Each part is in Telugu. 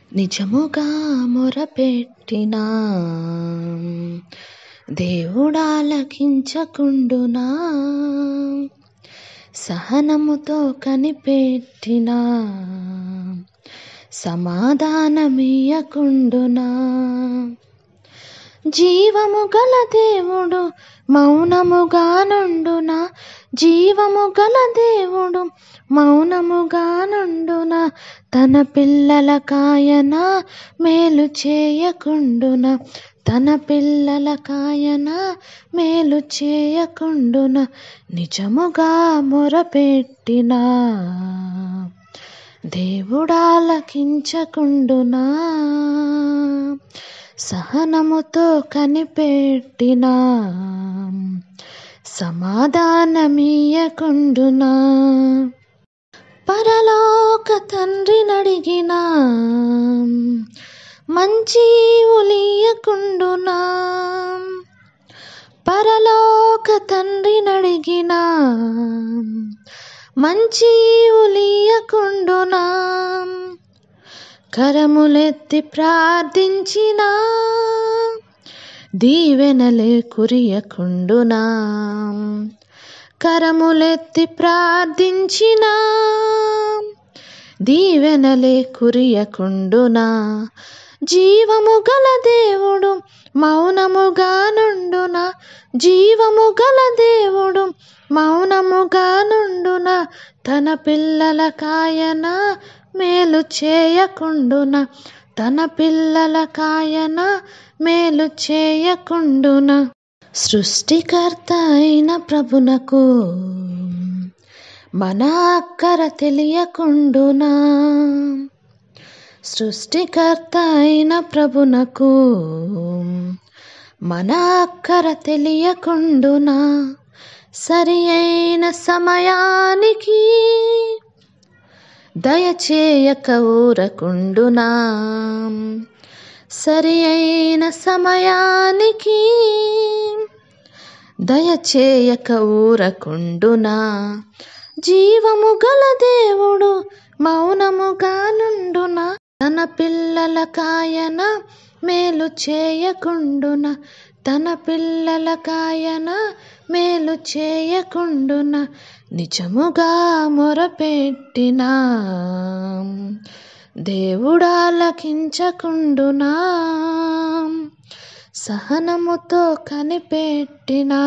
నిజముగా మొరపెట్టినా దేవుడాలకించకుండునా సహనముతో కనిపెట్టినా సమాధానమియకుండునా జీవము గల దేవుడు మౌనముగా నుండునా జీవము గల దేవుడు మౌనముగా నుండున తన పిల్లల కాయన మేలు చేయకుండున తన పిల్లల కాయన మేలు చేయకుండున నిజముగా మొరపెట్టినా దేవుడాలకించకుండునా సహనముతో కనిపెట్టినా సమాధానమీయకుండునా పరలోక తండ్రి నడిగిన మంచి ఉలియకుండునా పరలోక తండ్రి నడిగిన మంచి ఉలియకుండునా కరములెత్తి ప్రార్థించిన దీవెనలే కురియకుండునా కరములెత్తి ప్రార్థించిన దీవెనలే కురియకుండునా జీవము గల దేవుడు మౌనముగా నుండున జీవము గల దేవుడు మౌనముగా నుండున తన పిల్లల కాయన మేలు చేయకుండున తన పిల్లల కాయన మేలు చేయకుండున సృష్టికర్త అయిన ప్రభునకు మన అక్కర తెలియకుండునా సృష్టికర్త అయిన ప్రభునకు మన అక్కర తెలియకుండునా సరి అయిన సమయానికి దయచేయక ఊరకుండునా సరి అయిన సమయానికి దయచేయక ఊరకుండునా జీవము గల దేవుడు మౌనముగా నుండున తన పిల్లల కాయన మేలు చేయకుండున తన పిల్లల కాయన మేలు చేయకుండున నిజముగా మొరపెట్టినా దేవుడాలకించకుండునా సహనముతో కనిపెట్టినా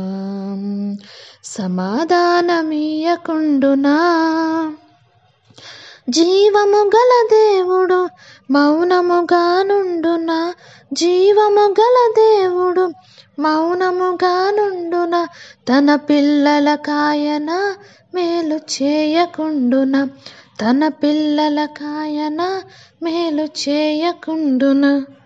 సమాధానమీయకుండునా జీవము గల దేవుడు మౌనముగా నుండున జీవము గల దేవుడు మౌనముగా నుండున తన పిల్లల కాయన మేలు చేయకుండున తన పిల్లల కాయన మేలు చేయకుండున